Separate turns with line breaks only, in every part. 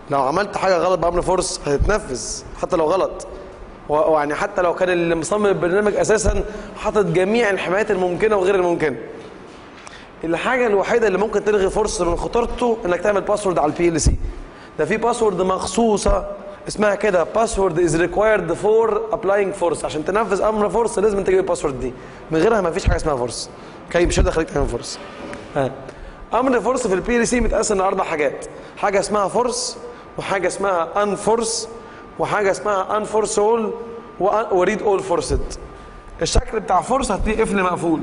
لو عملت حاجه غلط بامر فورس هتتنفذ حتى لو غلط و- ويعني حتى لو كان اللي مصمم البرنامج اساسا حاطط جميع الحمايات الممكنه وغير الممكنه الحاجه الوحيده اللي ممكن تلغي فورس من خطورته انك تعمل باسورد على البي ال سي ده في باسورد مخصوصه اسمها كده باسورد از ريكوايرد فور ابلاينج فورس عشان تنفذ امر فورس لازم تجيب الباسورد دي من غيرها ما فيش حاجه اسمها فورس اوكي مش هقدر اخليك تعمل فورس ها. امر فورس في البي ال سي متقسم لاربع حاجات حاجه اسمها فورس وحاجه اسمها ان فورس وحاجه اسمها ان فورس اول وريد اول فورسد الشكل بتاع فورس هتلاقيه قفل مقفول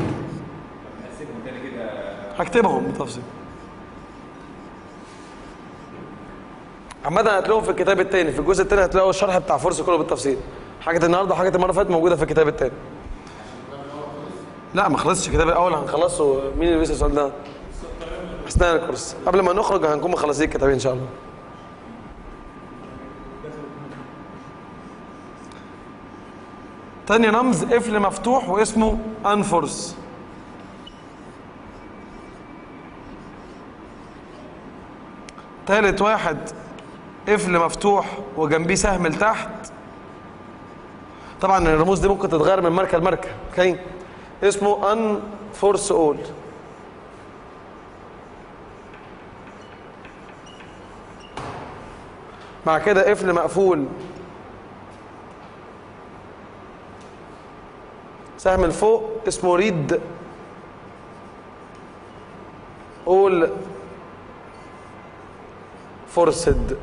هكتبهم بالتفصيل عامة هتلاقوهم في الكتاب التاني في الجزء التاني هتلاقوا الشرح بتاع فورس كله بالتفصيل حاجة النهارده وحاجة المرة اللي فاتت موجودة في الكتاب التاني لا ما خلصش الكتاب الأول هنخلصه مين اللي بيسأل السؤال ده؟ أثناء الكورس قبل ما نخرج هنكون مخلصين الكتابين إن شاء الله تاني رمز قفل مفتوح واسمه انفورس تالت واحد قفل مفتوح وجنبيه سهم لتحت طبعا الرموز دي ممكن تتغير من ماركه لماركه اوكي اسمه ان فورس اول مع كده قفل مقفول سهم لفوق اسمه ريد اول فورسد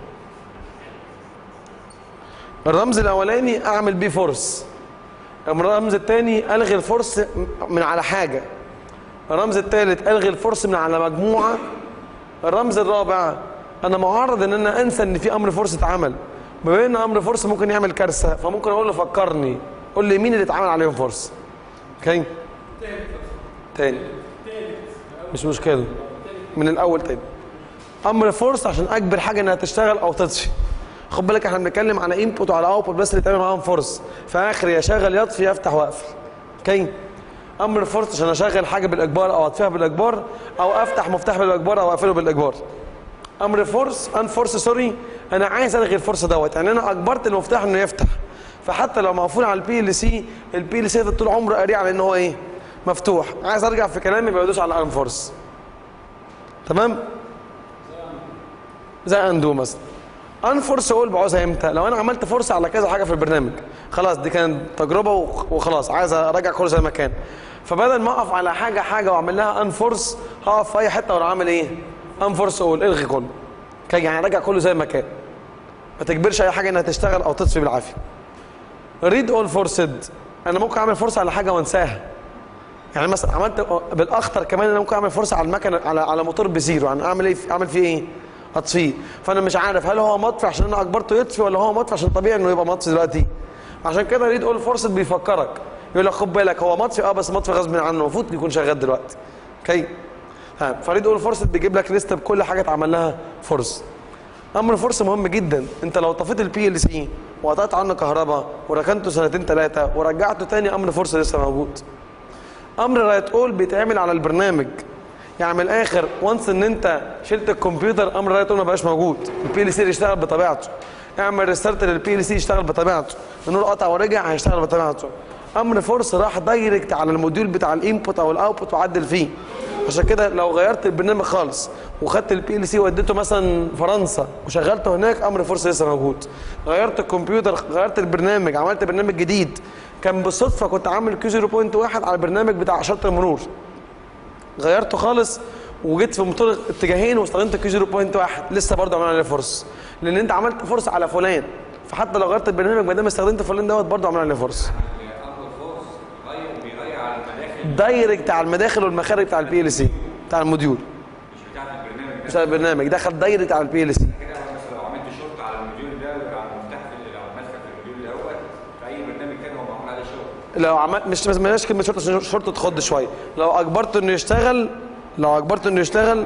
الرمز الاولاني اعمل بيه فورس الرمز الثاني الغي الفورس من على حاجه الرمز الثالث الغي الفورس من على مجموعه الرمز الرابع انا معرض ان انا انسى ان في امر فورس اتعمل بما ان امر فورس ممكن يعمل كارثه فممكن اقول له فكرني قول لي مين اللي اتعمل عليهم فورس اوكي تاني مش مشكله من الاول تاني امر فورس عشان اجبر حاجه انها تشتغل او تطفي خد بالك احنا بنتكلم على انبوت وعلى اوتبوت بس اللي تعمل معاهم فورس فاخر يا شغل يطفي يفتح واقفل اوكي امر فورس عشان اشغل حاجه بالاجبار او اطفيها بالاجبار او افتح مفتاح بالاجبار او اقفله بالاجبار امر فورس ان فورس سوري انا عايز الغي الفورس دوت يعني انا اجبرت المفتاح انه يفتح فحتى لو مقفول على البي ال سي البي ال سي طول عمره قاري على ان هو ايه مفتوح عايز ارجع في كلامي بدوس على ان فورس تمام زي اندو مثلا ان فورس اقول بعوزها امتى لو انا عملت فرصه على كذا حاجه في البرنامج خلاص دي كانت تجربه وخ- وخلاص عايز ارجع كله زي ما كان فبدل ما اقف على حاجه حاجه واعمل لها ان فورس هقف في اي حته وانا عامل ايه ان فورس اقول الغي كله كان يعني ارجع كله زي ما كان ما تجبرش اي حاجه انها تشتغل او تطفي بالعافيه ريد اول فورسد انا ممكن اعمل فرصه على حاجه وانساها يعني مثلا عملت بالاخطر كمان انا ممكن اعمل فرصه على المكنه على على موتور بزيرو يعني اعمل ايه اعمل فيه ايه اطفيه فانا مش عارف هل هو مطفي عشان انا اجبرته يطفي ولا هو مطفي عشان طبيعي انه يبقى مطفي دلوقتي عشان كده ريد اول فورسد بيفكرك يقول لك خد بالك هو مطفي اه بس مطفي غصب عنه المفروض يكون شغال دلوقتي اوكي ها فريد اول فورسد بيجيب لك لسته بكل حاجه اتعمل لها فورس امر فرصه مهم جدا انت لو طفيت البي ال سي وقطعت عنه كهرباء وركنته سنتين ثلاثه ورجعته تاني امر فرصه لسه موجود امر رايت اول بيتعمل على البرنامج يعني من الاخر وانس ان انت شلت الكمبيوتر امر رايت اول ما بقاش موجود البي ال سي يشتغل بطبيعته اعمل ريستارت للبي ال سي يشتغل بطبيعته النور قطع ورجع هيشتغل بطبيعته امر فورس راح دايركت على الموديول بتاع الانبوت او الاوتبوت وعدل فيه عشان كده لو غيرت البرنامج خالص وخدت البي ال سي وديته مثلا فرنسا وشغلته هناك امر فورس لسه موجود غيرت الكمبيوتر غيرت البرنامج عملت برنامج جديد كان بالصدفه كنت عامل كيو 0.1 على البرنامج بتاع اشاره المرور غيرته خالص وجيت في موتور اتجاهين واستخدمت كيو 0.1 لسه برضه عملنا عليه فرص لان انت عملت فرص على فلان فحتى لو غيرت البرنامج ما دام استخدمت فلان دوت برضه عملنا عليه فرص
امر فورس غير بيغير على المداخل
دايركت على المداخل والمخارج بتاع البي ال سي بتاع الموديول
مش بتاعت البرنامج
بتاع البرنامج دخل دايركت على البي ال سي
كده مثلا لو عملت شرط على الموديول ده على المفتاح في لو ماسكه في الموديول دوت في اي برنامج تاني هو معمول عليه شرط
لو عملت مش ما بلاش كلمه شرطه عشان شرطه تخض شويه لو اجبرته انه يشتغل لو اجبرته انه يشتغل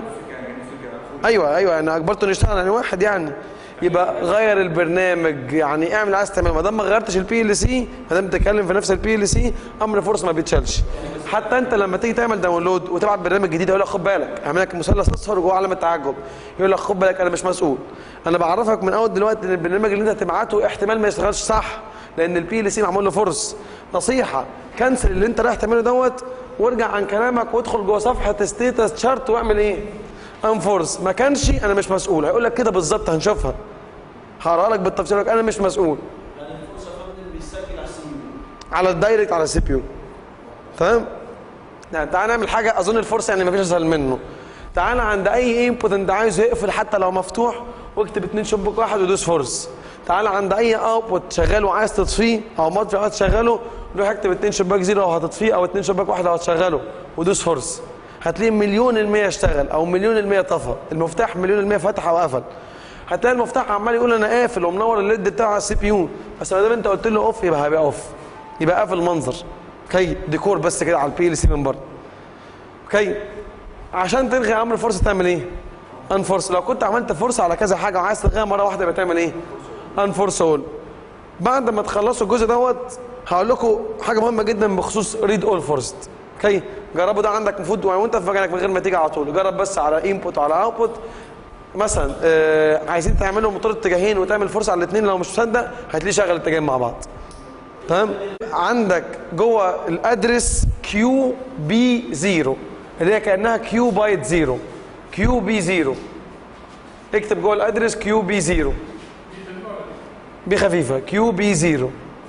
ايوه ايوه يعني اجبرته انه يشتغل يعني واحد يعني يبقى غير البرنامج يعني اعمل عايز تعمله ما دام ما غيرتش البي ال سي ما دام بتتكلم في نفس البي ال سي امر فرصه ما بيتشالش حتى انت لما تيجي تعمل داونلود وتبعت برنامج جديد يقول لك خد بالك اعمل لك مثلث اصفر وجوه علامه تعجب يقول لك خد بالك انا مش مسؤول انا بعرفك من اول دلوقتي ان البرنامج اللي انت هتبعته احتمال ما يشتغلش صح لان البي ال سي معمول له فرص نصيحه كنسل اللي انت رايح تعمله دوت وارجع عن كلامك وادخل جوه صفحه ستيتس شارت واعمل ايه انفورس ما كانش انا مش مسؤول هيقول لك كده بالظبط هنشوفها هقرا لك بالتفصيل لك انا مش مسؤول
يعني الفرصه يا فندم بيسجل على السي
على الدايركت على السي بي يو تمام يعني تعال نعمل حاجه اظن الفرصه يعني مفيش اسهل منه تعال عند اي انبوت انت عايزه يقفل حتى لو مفتوح واكتب اتنين شباك واحد ودوس فورس تعال عند اي اوتبوت شغال وعايز تطفيه او مطفي عايز تشغله روح اكتب اتنين شباك زيرو لو هتطفيه او اتنين شباك واحد لو هتشغله ودوس فورس هتلاقي مليون المية اشتغل او مليون المية طفى المفتاح مليون المية فتح او قفل هتلاقي المفتاح عمال يقول انا قافل ومنور الليد بتاعه على السي بي يو بس ما دام انت قلت له اوف يبقى هيبقى اوف يبقى قافل منظر اوكي ديكور بس كده على البي ال سي من بره اوكي عشان تلغي امر فرصه تعمل ايه انفورس لو كنت عملت فرصه على كذا حاجه وعايز تلغيها مره واحده يبقى تعمل ايه انفورس اول بعد ما تخلصوا الجزء دوت هقول لكم حاجه مهمه جدا بخصوص ريد اول فورست اوكي جربوا ده عندك المفروض وانت في مكانك من غير ما تيجي على طول جرب بس على انبوت وعلى اوتبوت مثلا آه عايزين تعملوا موتور اتجاهين وتعمل فرصه على الاثنين لو مش مصدق هتلاقيه شغل الاتجاهين مع بعض تمام عندك جوه الادرس كيو بي 0 اللي هي كانها كيو بايت 0 كيو بي 0 اكتب جوه الادرس كيو بي 0 بي خفيفه كيو بي 0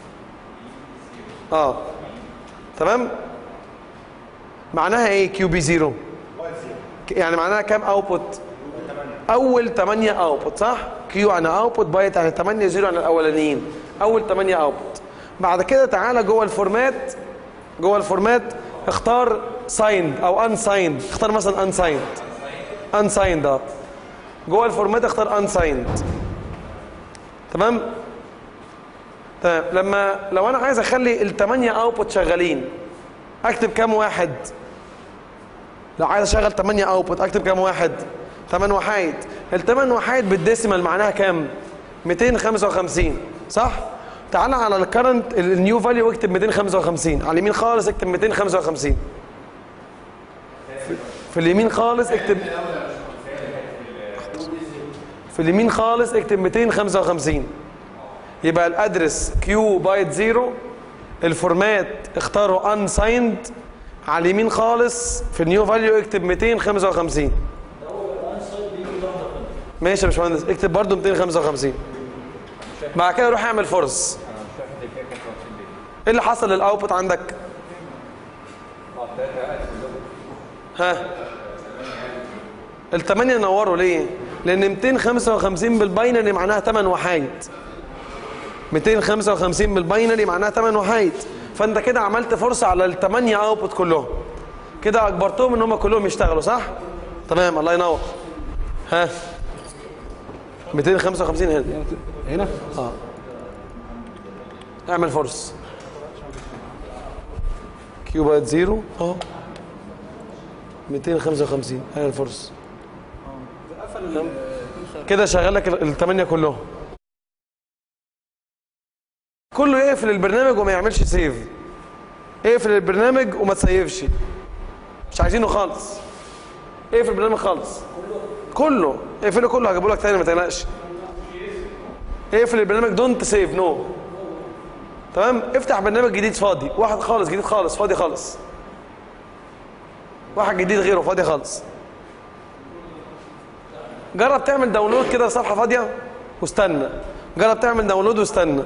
اه تمام معناها ايه كيو بي 0 يعني معناها كام اوتبوت اول 8 اوتبوت صح كيو يعني اوتبوت بايت يعني 8 0 يعني الاولانيين اول 8 اوتبوت بعد كده تعالى جوه الفورمات جوه الفورمات اختار سايند او ان سايند اختار مثلا ان سايند ان سايند اه جوه الفورمات اختار ان سايند تمام تمام لما لو انا عايز اخلي الثمانيه اوتبوت شغالين اكتب كام واحد لو عايز اشغل 8 اوتبوت اكتب كام واحد 8 وحايد الثمان وحايد بالديسيمال معناها كام 255 صح تعال على الكرنت النيو فاليو واكتب 255 على اليمين خالص اكتب 255 في- في اليمين خالص اكتب في اليمين خالص اكتب 255 يبقى الادرس كيو بايت زيرو الفورمات اختاره ان سايند على اليمين خالص في النيو فاليو اكتب 255 ماشي يا باشمهندس اكتب برضه 255 بعد كده روح اعمل فورس
انا مش فاهم الحته 55 دي
ايه اللي حصل للاوتبوت عندك
اه 3
ها الثمانية نوروا ليه لان 255 بالباينري معناها 8 وحايد 255 بالباينري معناها 8 وحايد فانت كده عملت فرصة على الثمانية اوتبوت كلهم كده اجبرتهم ان هم كلهم يشتغلوا صح تمام الله ينور ها 255 هنا
هنا
اه اعمل فورس كيو بايت زيرو اهو 255 اعمل فورس كده شغال لك الثمانية كلهم كله يقفل البرنامج وما يعملش سيف اقفل البرنامج وما تسيفش مش عايزينه خالص اقفل البرنامج خالص كله اقفله كله هجيبه لك تاني ما تقلقش اقفل البرنامج دونت سيف نو تمام افتح برنامج جديد فاضي واحد خالص جديد خالص فاضي خالص واحد جديد غيره فاضي خالص جرب تعمل داونلود كده صفحه فاضيه واستنى جرب تعمل داونلود واستنى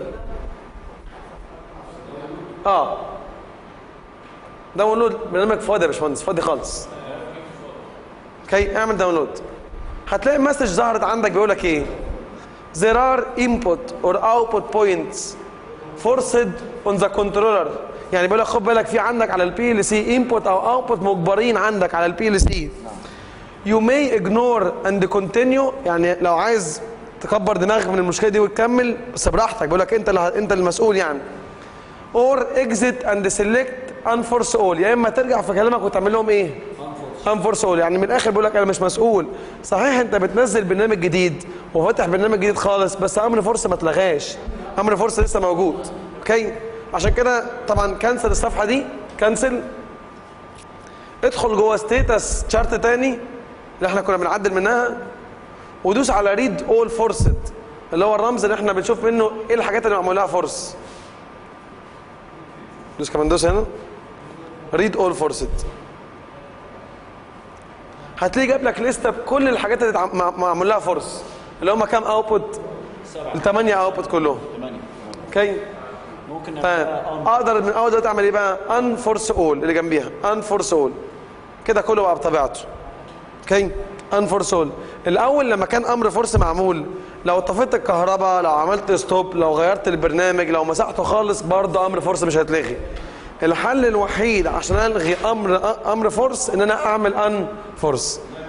اه داونلود برنامج فاضي يا باشمهندس فاضي خالص اوكي اعمل داونلود هتلاقي مسج ظهرت عندك بيقول لك ايه there are input or output points forced on the controller يعني بيقول لك خد بالك في عندك على البي ال سي انبوت او اوتبوت مجبرين عندك على البي ال سي you may ignore and continue يعني لو عايز تكبر دماغك من المشكله دي وتكمل بس براحتك بيقول لك انت اللي ه- انت المسؤول يعني or exit and select unforce all يا اما ترجع في كلامك وتعمل لهم ايه انفورس all يعني من الاخر بيقول لك انا مش مسؤول صحيح انت بتنزل برنامج جديد وفاتح برنامج جديد خالص بس امر فرصه ما اتلغاش امر فرصه لسه موجود اوكي عشان كده طبعا كنسل الصفحه دي كنسل ادخل جوه ستيتس شارت تاني اللي احنا كنا بنعدل منها ودوس على ريد اول فورسد اللي هو الرمز اللي احنا بنشوف منه ايه الحاجات اللي معمول لها فورس دوس كمان دوس هنا ريد اول فورسد هتلاقي جاب لك لسته بكل الحاجات اللي اتع- مع- معمول لها فورس اللي هم كام اوتبوت
سبعة
الثمانيه اوتبوت كلهم
ثمانية
اوكي
ممكن
طيب
نعملها on.
اقدر من اول دلوقتي اعمل ايه بقى ان فورس اول اللي جنبيها ان فورس اول كده كله بقى بطبيعته اوكي ان فورس اول الاول لما كان امر فورس معمول لو طفيت الكهرباء لو عملت ستوب لو غيرت البرنامج لو مسحته خالص برضه امر فورس مش هيتلغي الحل الوحيد عشان الغي امر امر فورس ان انا اعمل ان فورس